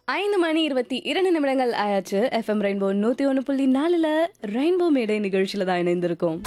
ஐந்து மணி இருபத்தி இரண்டு நிமிடங்கள் ஆயாச்சு எஃப்எம் ரெயின்போ நூத்தி ஒன்று புள்ளி நாலுல ரெயின்போ மேடை நிகழ்ச்சியில தான் இணைந்திருக்கோம்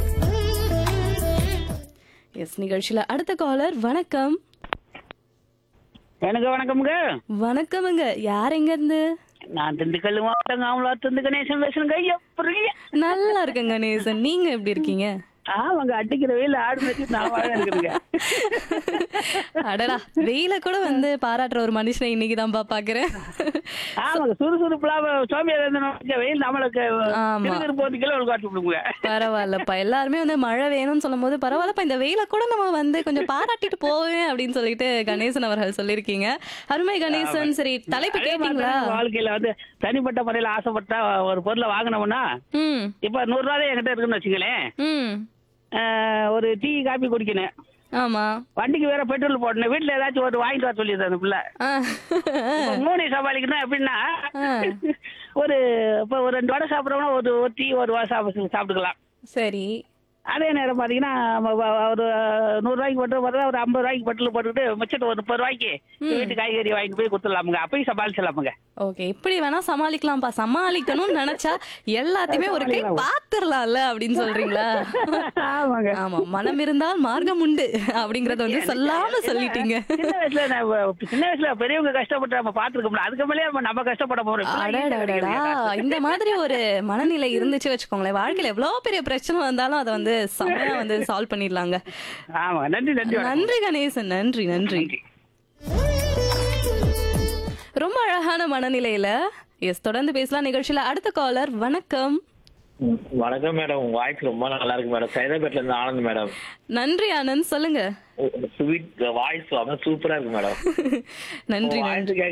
எஸ் நிகழ்ச்சியில அடுத்த காலர் வணக்கம் எனக்கு வணக்கம்ங்க வணக்கமுங்க யார் எங்க இருந்து நான் திண்டுக்கல் மாவட்டம் காமலாத்து கணேசன் பேசுறேங்க எப்படி நல்லா இருக்கேங்க நேசன் நீங்க எப்படி இருக்கீங்க ஆமாங்க அடிக்கிற வெயில் ஆடு வச்சு நான் வாழ இருக்குதுங்க அடடா வெயில கூட வந்து பாராட்டுற ஒரு மனுஷனை இன்னைக்கு தான்ப்பா பாக்குறேன் ஆமாங்க சுறுசுறுப்புலாம் சோமியார் இருந்த வெயில் நம்மளுக்கு ஆமா. இருக்கிற போது கிலோ காட்டு விடுங்க பரவாயில்லப்பா எல்லாருமே வந்து மழை வேணும்னு சொல்லும்போது பரவாயில்லப்பா இந்த வெயில கூட நம்ம வந்து கொஞ்சம் பாராட்டிட்டு போவேன் அப்படின்னு சொல்லிட்டு கணேசன் அவர்கள் சொல்லியிருக்கீங்க அருமை கணேசன் சரி தலைப்பு அதே மாதிரி கேட்டீங்களா தான் வாழ்க்கையில வந்து தனிப்பட்ட முறையில ஆசைப்பட்டா ஒரு பொருளை வாங்கினோம்னா ம் இப்ப நூறு ரூபாய் என்கிட்ட இருக்குன்னு வச்சுங்களேன் ம் ஆஹ், ஒரு டீ காபி குடிக்கணும் ஆமா வண்டிக்கு வேற பெட்ரோல் போடணும் வீட்டுல ஏதாச்சும் ஒரு வாங்கிட்டு வர சொல்லிடுது அந்த பிள்ளை ஆ. இப்ப மூணு சமாளிக்கணும் எப்படின்னா ஆ. ஒரு இப்ப ஒரு ரெண்டு வடை சாப்பிட்றோம்னா ஒரு ஒரு டீ ஒரு வடை சாப்பிட்டு சாப்பிட்டுக்கலாம் சரி அதே நேரம் பாத்தீங்கன்னா ம- வ- ஒரு நூறு ரூபாய்க்கு பெட்ரோல் பார்த்தா ஒரு ஐம்பது ரூபாய்க்கு பெட்ரோல் போட்டுக்கிட்டு மிச்சத்தை ஒரு முப்பது ரூபாய்க்கு வீட்டு காய்கறி வாங்கிட்டு போய் கொடுத்துடலாமுங்க அப்பயும் சமாளிச்சிடலாமுங்க ஓகே இப்படி வேணா சமாளிக்கலாம்ப்பா சமாளிக்கணும்னு நினைச்சா எல்லாத்தையுமே ஒரு கை பாத்துரலாம்ல அப்படின்னு சொல்றீங்களா ஆமாங்க ஆமா மனம் இருந்தால் மார்க்கம் உண்டு அப்படிங்கறத வந்து சொல்லாம சொல்லிட்டீங்க சின்ன வயசுல நான் வ- சின்ன வயசுல பெரியவங்க கஷ்டப்பட்டு நம்ம பாத்துருக்கோம்ல அதுக்கு மேலே நம்ம நம்ம கஷ்டப்பட போறோம் இப்பெல்லாம் easy ஆ அடடடடா கிடைக்குதுங்க. இந்த மாதிரி ஒரு மனநிலை இருந்துச்சு வச்சுக்கோங்களேன் வாழ்க்கையில எவ்வளவு பெரிய பிரச்சனை வந்தாலும் அதை வந்து செம்மையா வந்து சால்வ் பண்ணிடலாங்க ஆமா நன்றி நன்றி வணக்கம். நன்றி கணேசன் நன்றி நன்றி நன்றி ரொம்ப அழகான மனநிலையில எஸ் தொடர்ந்து பேசலாம் நிகழ்ச்சியில அடுத்த காலர் வணக்கம் வணக்கம் மேடம் உங்க வாய்ஸ் ரொம்ப நல்லா இருக்கு மேடம் சைதாபேட்ல இருந்து ஆனந்த் மேடம் நன்றி ஆனந்த் சொல்லுங்க ஸ்வீட் வாய்ஸ் சூப்பரா இருக்கு மேடம் நன்றி நன்றி வாய்ஸ்